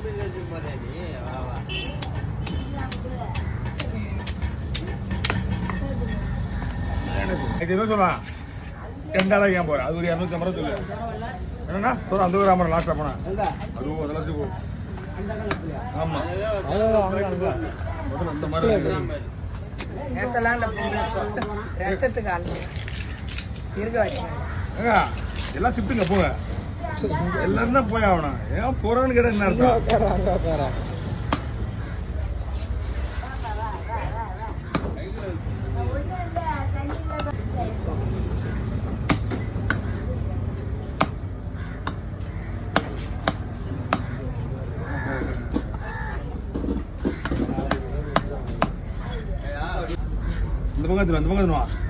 இது என்ன சொல்லலாம் ரெண்டாயிரம் ஏன் போறேன் அது ஒரு இரநூத்தி ஐம்பது ரூபா சொல்லு என்னன்னா சொல்ல அந்த ஒரு ஐம்பது லாஸ்டா போனா அதுவும் ஒரு லட்சம் போ ஆமா முதல்ல அந்த மாதிரி இருக்கு. நேத்தெல்லாம் இந்த பொண்ணு ரத்தத்துக்கு ஆள் இருக்க வைக்கிறேன் ஏங்க, எல்லாம் ஷிஃப்ட்டுங்க போங்க எல்லாரும் தான் போய் ஆகணும் ஏன் போறோன்னு கேட்டா என்ன அர்த்தம் இந்த பக்கம் எடுத்துட்டு வா, இந்த பக்கம் எடுத்துட்டு வா.